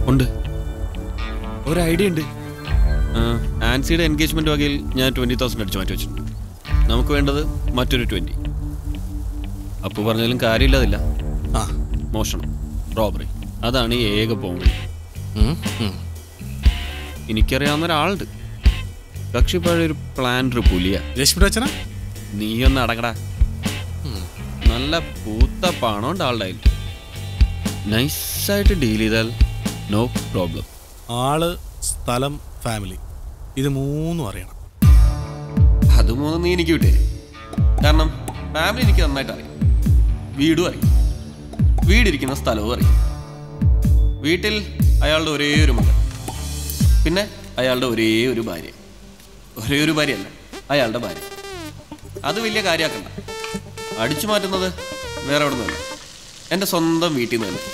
ഉണ്ട് ഒരു ഐഡിയ ഉണ്ട് ആ, ആൻസിയുടെ എൻഗേജ്മെന്റ് വകയിൽ ഞാൻ ട്വന്റി തൗസൻഡ് അടിച്ചു മാറ്റി വെച്ചിട്ടുണ്ട് നമുക്ക് വേണ്ടത് മറ്റൊരു ട്വന്റി അപ്പു പറഞ്ഞാലും കാര്യമില്ലതില്ല ആ മോഷണം റോബറി അതാണ് ഈ ഏക പോംവഴി ഉം, ഉം. എനിക്കറിയാവുന്ന ഒരാളുണ്ട് കക്ഷി പഴയ ഒരു പ്ലാൻഡർ പുലിയ രശ്മിയുടെ അച്ഛനാ നീ ഒന്ന് അടങ്ങടാ നല്ല പൂത്ത പണമുണ്ട് ആളുടെ കയ്യിൽ നൈസായിട്ട് ഡീൽ ചെയ്താൽ നോ പ്രോബ്ലം ആള് സ്ഥലം ഫാമിലി ഇത് മൂന്നും അറിയണം അത് മൂന്നും നീ എനിക്ക് വിട്ടേ കാരണം ഫാമിലി എനിക്ക് നന്നായിട്ട് അറിയാം വീടും അറിയാം വീടിരിക്കുന്ന സ്ഥലവും അറിയാം വീട്ടിൽ അയാളുടെ ഒരേ ഒരു മകൻ പിന്നെ അയാളുടെ ഒരേ ഒരു ഭാര്യ ഒരേ ഒരു ഭാര്യയല്ല അയാളുടെ ഭാര്യ അത് വലിയ കാര്യമാക്കണ്ട അടിച്ചു മാറ്റുന്നത് വേറെ എവിടെ നിന്നല്ല എൻ്റെ സ്വന്തം വീട്ടിൽ നിന്ന് തന്നെ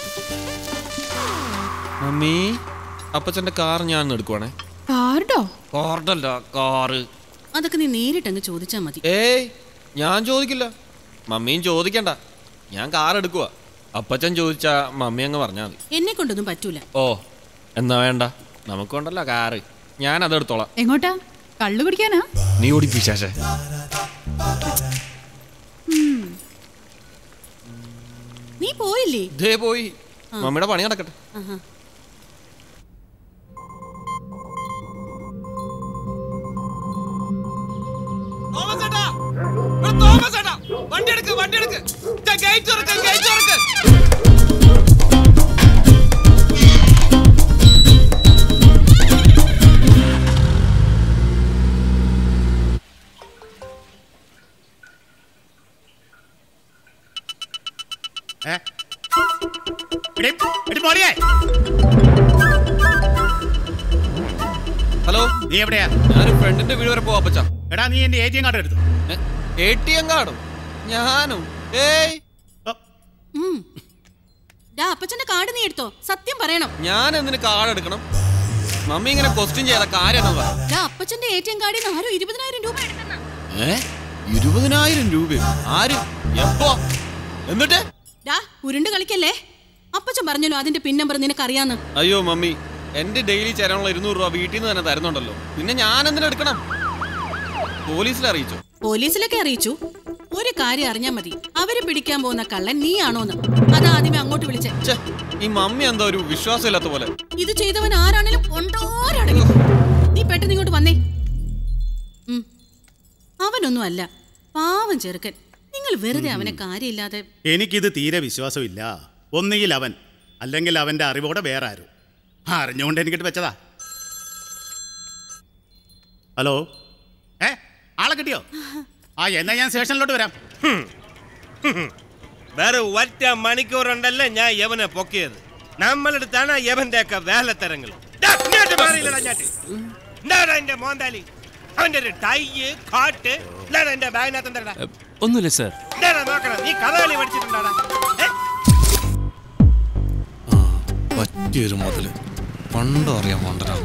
മമ്മി അപ്പച്ചൻ്റെ കാർ ഞാൻ എടുക്കുവാണേ കാർഡോ കാർഡല്ല കാറ് അതൊക്കെ നീ നേരിട്ടങ്ങ് ചോദിച്ചാ മതി ഏയ് ഞാൻ ചോദിക്കില്ല മമ്മിയും ചോദിക്കണ്ട ഞാൻ കാർ എടുക്കുക അപ്പച്ചൻ ചോദിച്ചാ മമ്മി അങ്ങ് പറഞ്ഞാൽ മതി എന്നെ കൊണ്ടൊന്നും പറ്റൂല ഓ എന്നാ വേണ്ട നമുക്കുണ്ടല്ലോ കാറ് ഞാൻ അതെടുത്തോളാം എങ്ങോട്ടാ കള്ളു കുടിക്കാനാ നീ ഓടിപ്പിച്ചാശേ നീ പോയില്ലേ ഇതേ പോയി മമ്മിയുടെ പണി നടക്കട്ടെ ആഹാ. വണ്ടി എടുക്ക് വണ്ടി എടുക്ക് ഗേറ്റ് തുറക്ക് ഗേറ്റ് തുറക്ക് ഹലോ നീ എവിടെയാ ഞാനൊരു ഫ്രണ്ടിന്റെ വീട് വരെ പോവാ അപ്പച്ച എടാ നീ എന്റെ എ ടി എം കാർഡ് എടുത്തു എ ടി എം കാർഡും ഞാനും ഏയ് ഉം. ഡാ അപ്പച്ചന്റെ കാർഡ് നീ എടുത്തോ സത്യം പറയണം ഞാൻ എന്തിന് കാർഡ് എടുക്കണം മമ്മി ഇങ്ങനെ ക്വസ്റ്റ്യൻ ചെയ്ത കാര്യം പറ ഡാ അപ്പച്ചന്റെ എ ടി എം കാർഡിൽ നിന്ന് ആരോ ഇരുപതിനായിരം രൂപ എടുത്തെന്നാ ഏ ഇരുപതിനായിരം രൂപ ആര് എപ്പോ എന്നിട്ട് ഡാ ഉരുണ്ട് കളിക്കല്ലേ അപ്പച്ചൻ പറഞ്ഞല്ലോ അതിന്റെ പിൻ നമ്പർ നിനക്കറിയാന്ന് അയ്യോ മമ്മി എന്റെ ഡെയിലി ചേരാനുള്ള ഇരുന്നൂറ് രൂപ വീട്ടിൽ നിന്ന് തന്നെ തരുന്നുണ്ടല്ലോ പിന്നെ ഞാൻ എന്തിനാ എടുക്കണം പോലീസിൽ അറിയിച്ചോ പോലീസിലൊക്കെ അറിയിച്ചു ഒരു കാര്യം അറിഞ്ഞാ മതി അവര് പിടിക്കാൻ പോകുന്ന കള്ളൻ നീയാണോന്ന് അതാ ആദ്യമേ അങ്ങോട്ട് വിളിച്ചേ ഛെ, ഈ മമ്മി എന്താ ഒരു വിശ്വാസമില്ലാത്ത പോലെ ഇത് ചെയ്തവൻ ആരാണേലും കൊണ്ടോരടങ്ങി നീ പെട്ടെന്ന് ഇങ്ങോട്ട് വന്നേ ഉം. അവനൊന്നും അല്ല പാവം ചെറുക്കൻ നിങ്ങൾ വെറുതെ അവനെ കാര്യമില്ലാതെ എനിക്കിത് തീരെ വിശ്വാസമില്ല ഒന്നുകിൽ അവൻ അല്ലെങ്കിൽ അവന്റെ അറിവോടെ വേറെ ആരും അറിഞ്ഞുകൊണ്ട് എനിക്കിട്ട് വെച്ചതാ ഹലോ ഏ ആളെ കിട്ടിയോ ആ എന്നാ ഞാൻ സ്റ്റേഷനിലോട്ട് വരാം വേറെ ഒറ്റ മണിക്കൂറുണ്ടല്ലേ ഞാൻ യവനെ പൊക്കിയത് നമ്മളെടുത്താണ് യവന്റെ ഒക്കെ വേലത്തരങ്ങൾ എന്റെ മോന്താലി അവന്റെ ഒരു ടൈ കാട്ട് ഇതാണ് എന്റെ ബാഗിനകത്ത് എന്താടാ ഒന്നുമില്ല സർ ഇതാടാ നോക്കണം നീ കഥകളി പഠിച്ചിട്ടുണ്ടാടാ ഏ? പറ്റിയൊരു മുതല് പണ്ടോ അറിയാൻ പോണ്ടരാ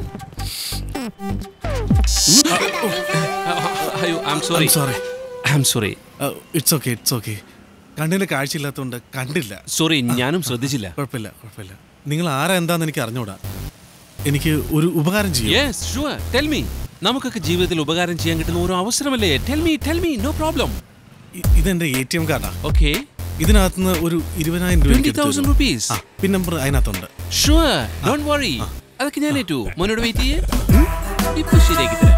അയ്യോ I'm sorry sorry I'm sorry it's okay it's okay കണ്ണിന് കാഴ്ചയില്ലാത്തതുകൊണ്ട് കണ്ടില്ല സോറി ഞാനും ശ്രദ്ധിച്ചില്ല കുഴപ്പമില്ല കുഴപ്പമില്ല നിങ്ങൾ ആരാ എന്താന്ന് എനിക്ക് അറിഞ്ഞൂടാ എനിക്ക് ഒരു ഉപകാരം ചെയ്യും യെസ് ഷുവർ ടെൽ മീ നമുക്കൊക്കെ ജീവിതത്തിൽ ഉപകാരം ചെയ്യാൻ കിട്ടുന്ന ഓരോ അവസരമല്ലേ tell me tell me no problem ഇതെന്റെ എ ടി എം കാർഡാ ഓക്കെ ഇതിനകത്തുനിന്ന് ഒരു ഇരുപതിനായിരം രൂപ എനിക്ക് എടുത്ത് 20,000 തരുമോ? rupees. ആ, പിൻ നമ്പർ അതിനകത്തുണ്ട് ഷുവർ ഡോണ്ട് വറി അതൊക്കെ ഞാൻ ഏറ്റു മോനോട് വെയിറ്റ് ചെയ്യേ ഇപ്പൊ ശരിയാക്കി തരാം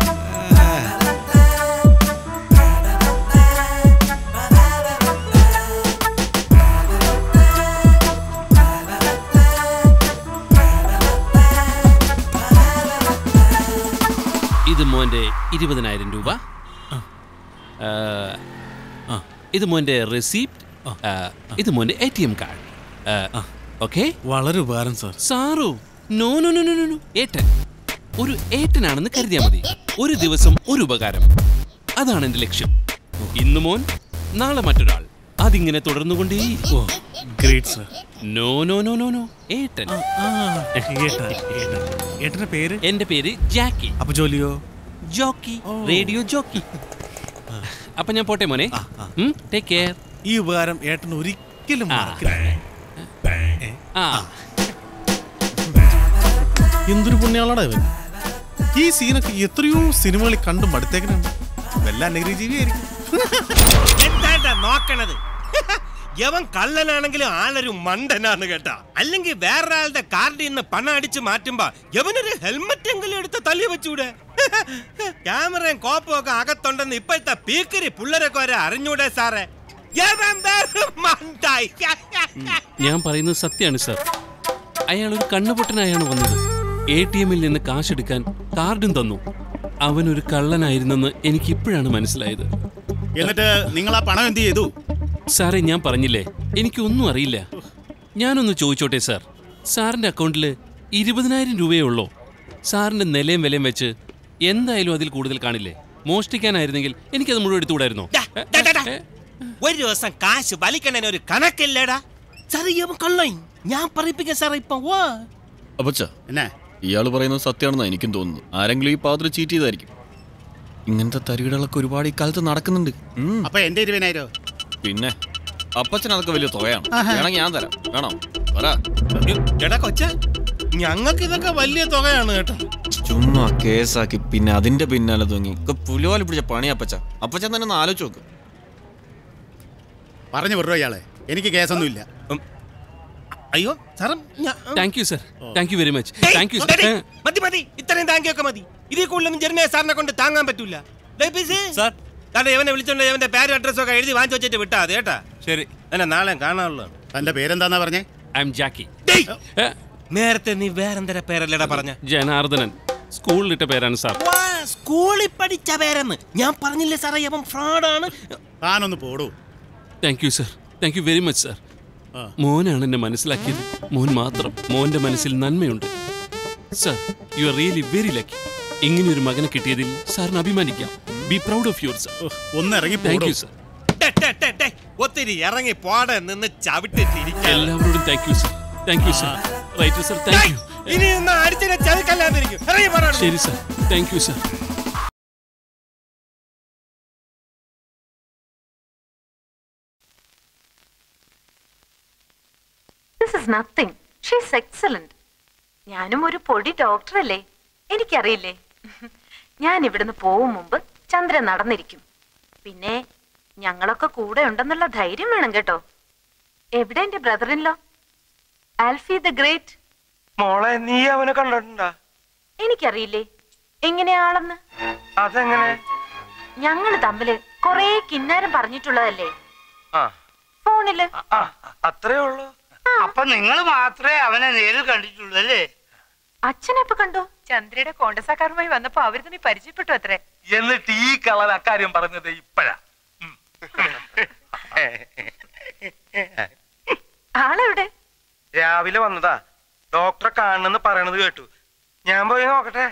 ഇത് മോന്റെ ഇരുപതിനായിരം രൂപ ആ, ഇത് മോന്റെ റെസീപ്റ്റ് ഇത് മോന്റെ A T M card okay വളരെ ഉപകാരം sir sir no no no no no no ഏട്ടൻ ഒരു ഏട്ടനാണെന്ന് കരുതിയാ മതി ഒരു ദിവസം ഒരു ഉപകാരം അതാണ് എന്റെ ലക്ഷ്യം ഇന്ന് മോൻ നാളെ മറ്റൊരാൾ അതിങ്ങനെ തുടർന്നുകൊണ്ടേ oh great sir no no no no no ഏട്ടൻ ഏട്ടന്റെ പേര് എന്റെ പേര് ജാക്കി അപ്പൊ ജോലിയോ ജോക്കി റേഡിയോ ജോക്കി അപ്പൊ ഞാൻ പോട്ടെ മോനെ ടേക്ക് കെയർ ഈ ഉപകാരം ഏട്ടൻ ഒരിക്കലും മറക്കില്ല ആ എന്തൊരു പുണ്യാളടാ ഇവൻ ഈ സീനൊക്കെ എത്രയോ സിനിമകളിൽ കണ്ടു മടുത്തേക്കനുണ്ട് വല്ല അനഗരി ജീവിയായിരിക്കും എന്താണ്ടാ നോക്കണത് യവൻ കള്ളനാണെങ്കിലും ആളൊരു മണ്ടനാണ് കേട്ടാ അല്ലെങ്കിൽ വേറൊരാളുടെ കാർഡിൽ നിന്ന് പണം അടിച്ച് മാറ്റുമ്പോ യവനൊരു ഹെൽമെറ്റ് എങ്കിലും എടുത്ത് തള്ളി വെച്ചൂടെ ക്യാമറയും കോപ്പും ഒക്കെ അകത്തുണ്ടെന്ന് ഇപ്പോഴത്തെ പീക്കരി പിള്ളേരൊക്കെ വരെ അറിഞ്ഞൂടെ സാറേ യവൻ വെറും മണ്ടായി ഞാൻ പറയുന്നത് സത്യമാണ് സർ അയാൾ ഒരു കണ്ണുപൊട്ടനായാണ് വന്നത് എ ടി എമ്മിൽ നിന്ന് കാശെടുക്കാൻ കാർഡും തന്നു അവനൊരു കള്ളനായിരുന്നെന്ന് എനിക്ക് ഇപ്പോഴാണ് മനസ്സിലായത് എന്നിട്ട് നിങ്ങൾ ആ പണം എന്ത് ചെയ്തു സാറേ ഞാൻ പറഞ്ഞില്ലേ എനിക്കൊന്നും അറിയില്ല ഞാനൊന്ന് ചോദിച്ചോട്ടെ സാർ സാറിന്റെ അക്കൗണ്ടിൽ ഇരുപതിനായിരം രൂപയേ ഉള്ളൂ സാറിന്റെ നിലയും വിലയും വെച്ച് എന്തായാലും അതിൽ കൂടുതൽ കാണില്ലേ മോഷ്ടിക്കാനായിരുന്നെങ്കിൽ എനിക്കത് മുഴുവൻ എടുത്തുകൂടായിരുന്നോ ഡാ, ഡാ, ഡാ, ഡാ. ഒരു ദിവസം കാശ് വലിക്കണേന് ഒരു കണക്കില്ലേടാ സാറേ യവൻ കള്ളൻ ഞാൻ പറയിപ്പിക്കാം സാറേ ഇപ്പൊ വാ അപ്പച്ച എന്നാ ഇയാൾ പറയുന്നത് സത്യമാണെന്നാണ് എനിക്കും തോന്നുന്നു ആരെങ്കിലും ഈ പാതിരി ചീറ്റ് ചെയ്തായിരിക്കും ഇങ്ങനത്തെ തരികിടകളൊക്കെ ഒരുപാട് ഈ കാലത്ത് നടക്കുന്നുണ്ട് ഉം. അപ്പൊ എന്റെ ഇരുപതിനായിരോ പിന്നെ അപ്പച്ചൻ അതൊക്കെ വലിയ തുകയാണ് വേണമെങ്കിൽ ഞാൻ തരാം വേണോ പറ എടാ കൊച്ച ഞങ്ങൾക്ക് ഇതൊക്കെ വലിയ തുകയാണ് കേട്ടോ ചുമ്മാ കേസാക്കി പിന്നെ അതിന്റെ പിന്നാലെ തൂങ്ങി ഒക്കെ പുലിവാലി പിടിച്ച പണി അപ്പച്ച അപ്പച്ചൻ തന്നെ ഒന്ന് ആലോചിച്ച് നോക്ക് പറഞ്ഞു വിടറോ ഇയാളെ എനിക്ക് കേസൊന്നുമില്ല ഉം. അയ്യോ സാറേ ഞാ- thank you sir thank you very much ഏയ്, താങ്ക് യു മതി, സർ മതി മതി ഇത്രയും താങ്ക് യു ഒക്കെ മതി ഇതിൽ കൂടുതലൊന്നും ജെർമിയ സാറിനെ കൊണ്ട് താങ്ങാൻ പറ്റൂല സാർ കാരണം ഇവനെ വിളിച്ചോണ്ട് ഇവന്റെ പേരും അഡ്രസ്സും ഒക്കെ എഴുതി വാങ്ങിച്ചു വെച്ചിട്ട് വിട്ടാ അത് കേട്ടാ ശരി എന്നെ നാളെ കാണാനുള്ളതാണ് തന്റെ പേരെന്താന്നാ പറഞ്ഞേ ഐ എം ജാക്കി ഡേയ്, ഏ, നേരത്തെ നീ വേറെന്തര പേരല്ലേടാ പറഞ്ഞ ജനാർദ്ദനൻ സ്കൂളിലിട്ട പേരാണ് സാർ സ്കൂളിൽ പഠിച്ച പേരെന്ന് ഞാൻ പറഞ്ഞില്ലേ സാറേ ഇവൻ ഫ്രോഡാണ് താനൊന്ന് പോടൂ thank you sir thank you very much sir ആ. മോനാണ് എന്നെ മനസ്സിലാക്കിയത് മോൻ മാത്രം മോന്റെ മനസ്സിൽ നന്മയുണ്ട് sir you are really very lucky ഇങ്ങനെയൊരു മകനെ കിട്ടിയതിൽ സാറിന് അഭിമാനിക്കാം be proud of your sir uh, ഒന്ന് ഇറങ്ങി താങ്ക് പോടൂ യു സർ ടെ, ടെ, ടെ, ടെ. ഒത്തിരി ഇറങ്ങി പോടെ നിന്ന് ചവിട്ടിട്ടിരിക്കാൻ എല്ലാവരോടും thank you sir thank you sir right sir thank you ഇനി ഒന്ന് അടിച്ചിനെ ചവിക്കല്ലാതിരിക്കും ഇറങ്ങി പോടാ ശരി sir thank you sir this is nothing she's excellent ഞാനും ഒരു പൊടി ഡോക്ടറല്ലേ എനിക്കറിയില്ലേ ഞാൻ ഇവിടുന്ന് പോവും മുമ്പ് ചന്ദ്രൻ നടന്നിരിക്കും പിന്നെ ഞങ്ങളൊക്കെ കൂടെ ഉണ്ടെന്നുള്ള ധൈര്യം വേണം കേട്ടോ എവിടെ എന്റെ ബ്രദറിൻലോ ആൽഫി ദ ഗ്രേറ്റ് മോളെ നീ അവനെ കണ്ടിട്ടുണ്ടാ എനിക്കറിയില്ലേ എങ്ങനെയാളെന്ന് അതെങ്ങനെ ഞങ്ങൾ തമ്മില് കൊറേ കിന്നാരം പറഞ്ഞിട്ടുള്ളതല്ലേ ആ ഫോണില് ആ അത്രേ ഉള്ളൂ അപ്പൊ നിങ്ങൾ മാത്രമേ അവനെ നേരിൽ കണ്ടിട്ടുള്ളൂ അല്ലേ അച്ഛനെപ്പോ കണ്ടു ചന്ദ്രയുടെ കോണ്ടസാക്കാരുമായി വന്നപ്പോ അവർ തമ്മിൽ പരിചയപ്പെട്ടു അത്രേ എന്നിട്ട് ഈ കളർ അക്കാര്യം പറഞ്ഞത് ഇപ്പഴാ ആളെവിടെ രാവിലെ വന്നതാ ഡോക്ടറെ കാണണെന്ന് പറയണത് കേട്ടു ഞാൻ പോയി നോക്കട്ടെ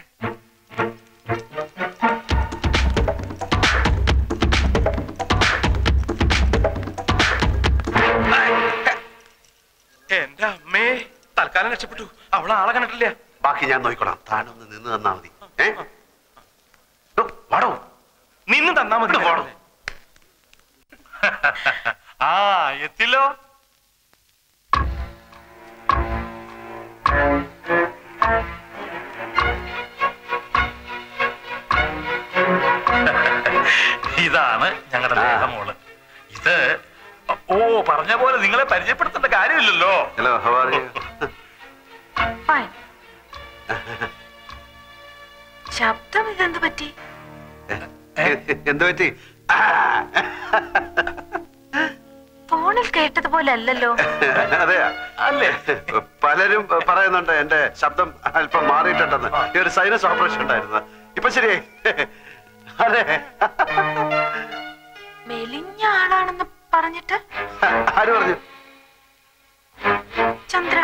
എന്റെ അമ്മേ തൽക്കാലം രക്ഷപ്പെട്ടു അവളെ ആളെ കണ്ടിട്ടില്ല ബാക്കി ഞാൻ നോക്കിക്കോളാം താനൊന്ന് നിന്ന് തന്നാ മതി ഏ ഡോ, വാടോ നിന്ന് തന്നാ മതി പോണം ആ എത്തില്ലോ ഇതാണ് ഞങ്ങളുടെ ലേഖമോള് ഇത് ഓ പറഞ്ഞ പോലെ നിങ്ങളെ പരിചയപ്പെടുത്തേണ്ട കാര്യമില്ലല്ലോ hello how are you fine ശബ്ദം ഇതെന്ത് പറ്റി എന്ത് പറ്റി ഫോണിൽ കേട്ടതുപോലെ അല്ലല്ലോ അതെ അല്ലേ പലരും പറയുന്നുണ്ട് എന്റെ ശബ്ദം അല്പം മാറിയിട്ടുണ്ടെന്ന് ഈ ഒരു സൈനസ് ഓപ്പറേഷൻ ഉണ്ടായിരുന്നു ഇപ്പൊ ശരിയായി അതെ മെലിഞ്ഞ ആളാണെന്ന് പറഞ്ഞിട്ട് ആര് പറഞ്ഞു ചന്ദ്രൻ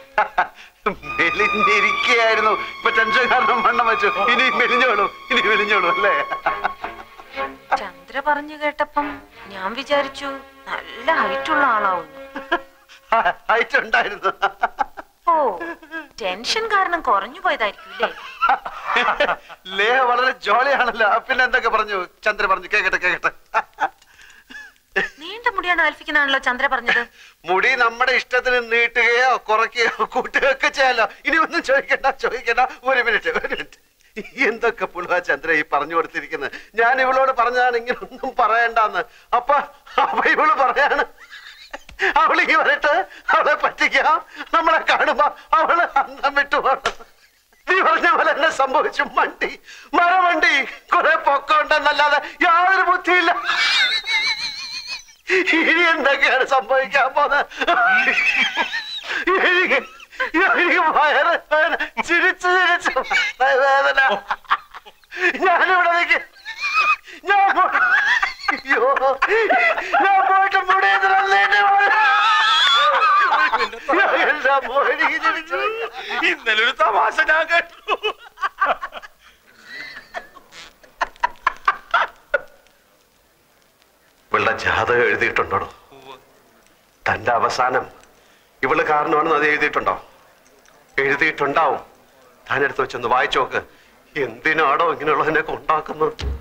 മെലിഞ്ഞിരിക്കുകയായിരുന്നു ഇപ്പൊ ടെൻഷൻ കാരണം വണ്ണം വെച്ചു ഇനി മെലിഞ്ഞോളൂ ഇനി മെലിഞ്ഞോളൂ അല്ലേ ചന്ദ്ര പറഞ്ഞു കേട്ടപ്പം ഞാൻ വിചാരിച്ചു നല്ല ഹൈറ്റ് ഉള്ള ആളാവുന്നു ഹൈറ്റ് ഉണ്ടായിരുന്നു ഓ ടെൻഷൻ കാരണം കുറഞ്ഞു പോയതായിരിക്കും അല്ലേ ലേഹ വളരെ ജോളിയാണല്ലോ പിന്നെ എന്തൊക്കെ പറഞ്ഞു ചന്ദ്ര പറഞ്ഞു കേക്കട്ടെ കേക്കട്ടെ നീണ്ട മുടിയാണ് ആൽഫിക്കുന്നാണല്ലോ ചന്ദ്ര പറഞ്ഞത് മുടി നമ്മുടെ ഇഷ്ടത്തിന് നീട്ടുകയോ കുറയ്ക്കുകയോ കൂട്ടുകയോ ഒക്കെ ചെയ്യാലോ ഇനി ഒന്നും ചോദിക്കണ്ട ചോദിക്കണ്ട ഒരു മിനിറ്റ് ഒരു മിനിറ്റ് എന്തൊക്കെ പുളുവ ചന്ദ്ര ഈ പറഞ്ഞു കൊടുത്തിരിക്കുന്നത് ഞാൻ ഇവളോട് പറഞ്ഞതാണ് ഇങ്ങനെ ഒന്നും പറയണ്ടെന്ന് അപ്പൊ അപ്പൊ ഇവള് പറയാണ് അവളിങ്ങി വരട്ടെ അവളെ പറ്റിക്കാം നമ്മളെ കാണുമ്പോ അവള് അന്തം വിട്ടു പോകണം നീ പറഞ്ഞ പോലെ തന്നെ സംഭവിച്ചു മണ്ടി മരവണ്ടി കുറെ പൊക്കമുണ്ടെന്നല്ലാതെ യാതൊരു ബുദ്ധിയില്ല ഇനി എന്തൊക്കെയാണ് സംഭവിക്കാൻ പോകുന്നത് എനിക്ക് എനിക്ക് വയറ് വേദന ചിരിച്ചു ചിരിച്ചു വേദന ഞാനിവിടെ നിൽക്കും ഞാൻ പോ- അയ്യോ ഞാൻ പോയിട്ട് മുടിയതിനെ ഇന്നലെ ഒരു തമാശ ഞാൻ കേട്ടു ഇവളുടെ ജാതകം എഴുതിയിട്ടുണ്ടോ തന്റെ അവസാനം ഇവള് കാരണമാണെന്ന് അത് എഴുതിയിട്ടുണ്ടോ എഴുതിയിട്ടുണ്ടാവും താനെടുത്ത് വെച്ചൊന്ന് വായിച്ചു നോക്ക് എന്തിനാടോ ഇങ്ങനെയുള്ളതിനെ ഉണ്ടാക്കുന്നത്